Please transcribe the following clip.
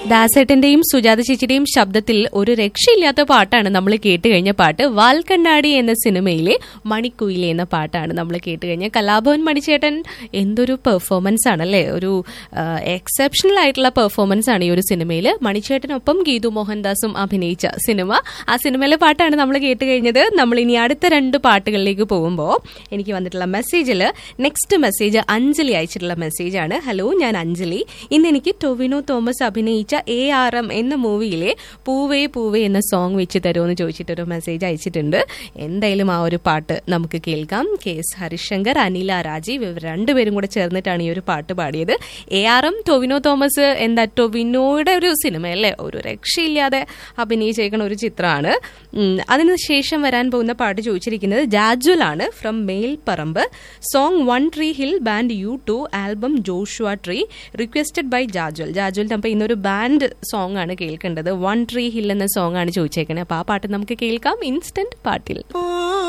ദാസേട്ടന്റെയും സുജാത ചേച്ചിയുടെയും ശബ്ദത്തിൽ ഒരു രക്ഷയില്ലാത്ത പാട്ടാണ് നമ്മൾ കേട്ട് കഴിഞ്ഞ പാട്ട് വാൽക്കണ്ണാടി എന്ന സിനിമയിലെ മണിക്കുയിലെ എന്ന പാട്ടാണ് നമ്മൾ കേട്ട് കഴിഞ്ഞ കലാഭവൻ മണിച്ചേട്ടൻ എന്തൊരു പെർഫോമൻസ് ആണല്ലേ ഒരു എക്സെപ്ഷണൽ ആയിട്ടുള്ള പെർഫോമൻസ് ആണ് ഈ ഒരു സിനിമയിൽ മണിച്ചേട്ടനൊപ്പം ഗീതു മോഹൻദാസും അഭിനയിച്ച സിനിമ ആ സിനിമയിലെ പാട്ടാണ് നമ്മൾ കേട്ട് കഴിഞ്ഞത് നമ്മൾ ഇനി അടുത്ത രണ്ട് പാട്ടുകളിലേക്ക് പോകുമ്പോൾ എനിക്ക് വന്നിട്ടുള്ള മെസ്സേജിൽ നെക്സ്റ്റ് മെസ്സേജ് അഞ്ജലി അയച്ചിട്ടുള്ള മെസ്സേജാണ് ഹലോ ഞാൻ അഞ്ജലി ഇന്ന് എനിക്ക് ടൊവിനോ തോമസ് അഭിനയിച്ച എ ആർ എം എന്ന മൂവിയിലെ പൂവേ പൂവേ എന്ന സോങ് വെച്ച് തരുമെന്ന് ചോദിച്ചിട്ടൊരു മെസ്സേജ് അയച്ചിട്ടുണ്ട് എന്തായാലും ആ ഒരു പാട്ട് നമുക്ക് കേൾക്കാം കെ എസ് ഹരിശങ്കർ അനില രാജീവ് ഇവർ രണ്ടുപേരും കൂടെ ചേർന്നിട്ടാണ് ഈ ഒരു പാട്ട് പാടിയത് A R M Tovino Thomas എന്താ ടൊവിനോയുടെ ഒരു സിനിമ അല്ലേ ഒരു രക്ഷയില്ലാതെ അഭിനയിച്ചേക്കുന്ന ഒരു ചിത്രമാണ് ഉം, അതിനുശേഷം വരാൻ പോകുന്ന പാട്ട് ചോദിച്ചിരിക്കുന്നത് ജാജുൽ ആണ് from Melparamba song one tree hill band U two album Joshua tree requested by Jajul Jajul നമ്മൾ ഇന്നൊരു ബാൻഡ് സോങ് ആണ് കേൾക്കേണ്ടത് വൺ ട്രീ ഹിൽ എന്ന സോങ് ആണ് ചോദിച്ചേക്കുന്നത് അപ്പൊ ആ പാട്ട് നമുക്ക് കേൾക്കാം ഇൻസ്റ്റന്റ് പാട്ടിൽ